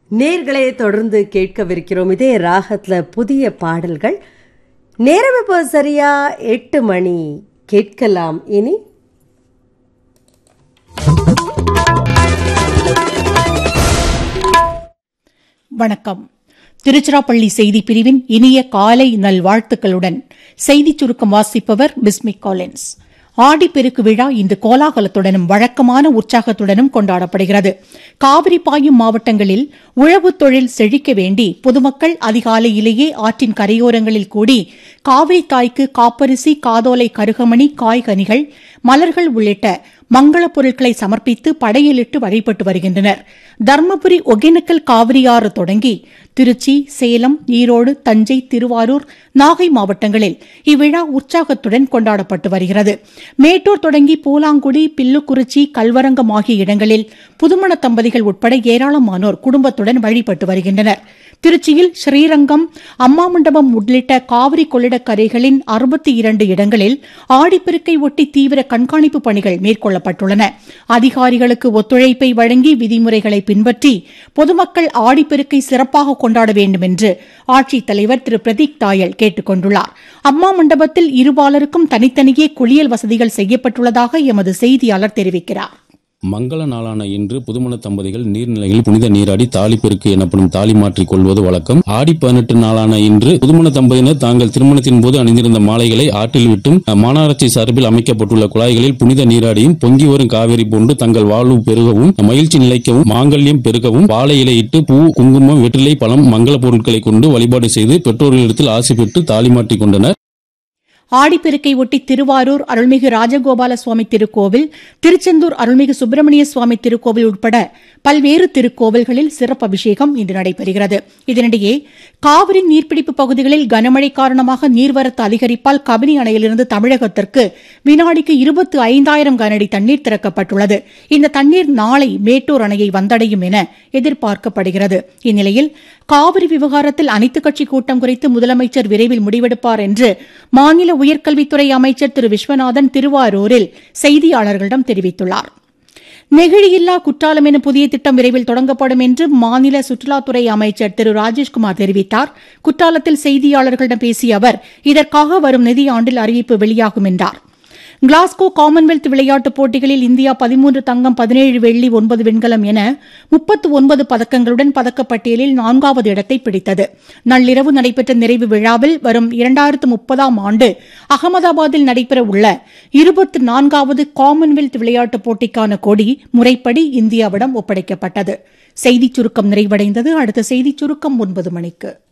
நேர்களை தொடர்ந்து கேட்கவிருக்கிறோம் இதே ராகத்துல புதிய பாடல்கள் நேரம் இப்போ சரியா எட்டு மணி கேட்கலாம் இனி வணக்கம் திருச்சிராப்பள்ளி செய்தி பிரிவின் இனிய காலை நல்வாழ்த்துக்களுடன் செய்திச் சுருக்கம் வாசிப்பவர் பிஸ்மிக் காலின்ஸ் ஆடிப்பெருக்கு விழா இன்று கோலாகலத்துடனும் வழக்கமான உற்சாகத்துடனும் கொண்டாடப்படுகிறது காவிரி பாயும் மாவட்டங்களில் உழவுத் தொழில் செழிக்க வேண்டி பொதுமக்கள் அதிகாலையிலேயே ஆற்றின் கரையோரங்களில் கூடி காவிரி தாய்க்கு காப்பரிசி காதோலை கருகமணி காய்கனிகள் மலர்கள் உள்ளிட்ட மங்களப் பொருட்களை சமர்ப்பித்து படையலிட்டு வழிபட்டு வருகின்றனர் தர்மபுரி ஒகேனக்கல் காவிரியாறு தொடங்கி திருச்சி சேலம் ஈரோடு தஞ்சை திருவாரூர் நாகை மாவட்டங்களில் இவ்விழா உற்சாகத்துடன் கொண்டாடப்பட்டு வருகிறது மேட்டூர் தொடங்கி பூலாங்குடி பில்லுக்குறிச்சி கல்வரங்கம் ஆகிய இடங்களில் புதுமண தம்பதிகள் உட்பட ஏராளமானோர் குடும்பத்துடன் வழிபட்டு வருகின்றனர் திருச்சியில் ஸ்ரீரங்கம் அம்மா மண்டபம் உள்ளிட்ட காவிரி கொள்ளிடக்கரைகளின் அறுபத்தி இரண்டு இடங்களில் ஆடிப்பெருக்கை ஒட்டி தீவிர கண்காணிப்பு பணிகள் மேற்கொள்ளப்பட்டுள்ளன அதிகாரிகளுக்கு ஒத்துழைப்பை வழங்கி விதிமுறைகளை பின்பற்றி பொதுமக்கள் ஆடிப்பெருக்கை சிறப்பாக கொண்டாட வேண்டும் என்று ஆட்சித்தலைவர் திரு பிரதீக் தாயல் கேட்டுக் கொண்டுள்ளார் அம்மா மண்டபத்தில் இருபாலருக்கும் தனித்தனியே குளியல் வசதிகள் செய்யப்பட்டுள்ளதாக எமது செய்தியாளர் தெரிவிக்கிறார் மங்கள நாளான இன்று புதுமண தம்பதிகள் நீர்நிலையில் புனித நீராடி தாலி பெருக்கு எனப்படும் தாலி மாற்றிக் கொள்வது வழக்கம் ஆடி பதினெட்டு நாளான இன்று புதுமண தம்பதியினர் தாங்கள் திருமணத்தின் போது அணிந்திருந்த மாலைகளை ஆற்றில் விட்டும் மாநகராட்சி சார்பில் அமைக்கப்பட்டுள்ள குழாய்களில் புனித நீராடியும் பொங்கி வரும் காவிரி போன்று தங்கள் வாழ்வு பெருகவும் மகிழ்ச்சி நிலைக்கவும் மாங்கல்யம் பெருகவும் வாழை இலையிட்டு பூ குங்குமம் வெற்றிலை பழம் மங்கள பொருட்களை கொண்டு வழிபாடு செய்து பெற்றோர்களிடத்தில் ஆசை பெற்று தாலி மாற்றிக் கொண்டனர் ஆடிப்பெருக்கை ஒட்டி திருவாரூர் அருள்மிகு ராஜகோபால சுவாமி திருக்கோவில் திருச்செந்தூர் அருள்மிகு சுப்பிரமணிய சுவாமி திருக்கோவில் உட்பட பல்வேறு திருக்கோவில்களில் சிறப்பு அபிஷேகம் இன்று நடைபெறுகிறது இதனிடையே காவிரி நீர்பிடிப்பு பகுதிகளில் கனமழை காரணமாக நீர்வரத்து அதிகரிப்பால் கபினி அணையிலிருந்து தமிழகத்திற்கு வினாடிக்கு இருபத்து ஐந்தாயிரம் கனஅடி தண்ணீர் திறக்கப்பட்டுள்ளது இந்த தண்ணீர் நாளை மேட்டூர் அணையை வந்தடையும் என எதிர்பார்க்கப்படுகிறது இந்நிலையில் காவிரி விவகாரத்தில் அனைத்துக் கட்சி கூட்டம் குறித்து முதலமைச்சர் விரைவில் முடிவெடுப்பார் என்று மாநில உயர்கல்வித்துறை அமைச்சர் திரு விஸ்வநாதன் திருவாரூரில் செய்தியாளர்களிடம் தெரிவித்துள்ளார் நெகிழியில்லா குற்றாலம் எனும் புதிய திட்டம் விரைவில் தொடங்கப்படும் என்று மாநில சுற்றுலாத்துறை அமைச்சர் திரு ராஜேஷ்குமார் தெரிவித்தார் குற்றாலத்தில் செய்தியாளர்களிடம் பேசிய அவர் இதற்காக வரும் நிதியாண்டில் அறிவிப்பு வெளியாகும் என்றார் கிளாஸ்கோ காமன்வெல்த் விளையாட்டுப் போட்டிகளில் இந்தியா பதிமூன்று தங்கம் பதினேழு வெள்ளி ஒன்பது வெண்கலம் என முப்பத்து ஒன்பது பதக்கங்களுடன் பதக்கப்பட்டியலில் நான்காவது இடத்தை பிடித்தது நள்ளிரவு நடைபெற்ற நிறைவு விழாவில் வரும் இரண்டாயிரத்து முப்பதாம் ஆண்டு அகமதாபாத்தில் நடைபெற உள்ள இருபத்தி நான்காவது காமன்வெல்த் விளையாட்டுப் போட்டிக்கான கொடி முறைப்படி இந்தியாவிடம் ஒப்படைக்கப்பட்டது செய்திச் சுருக்கம் நிறைவடைந்தது அடுத்த செய்திச் சுருக்கம் ஒன்பது மணிக்கு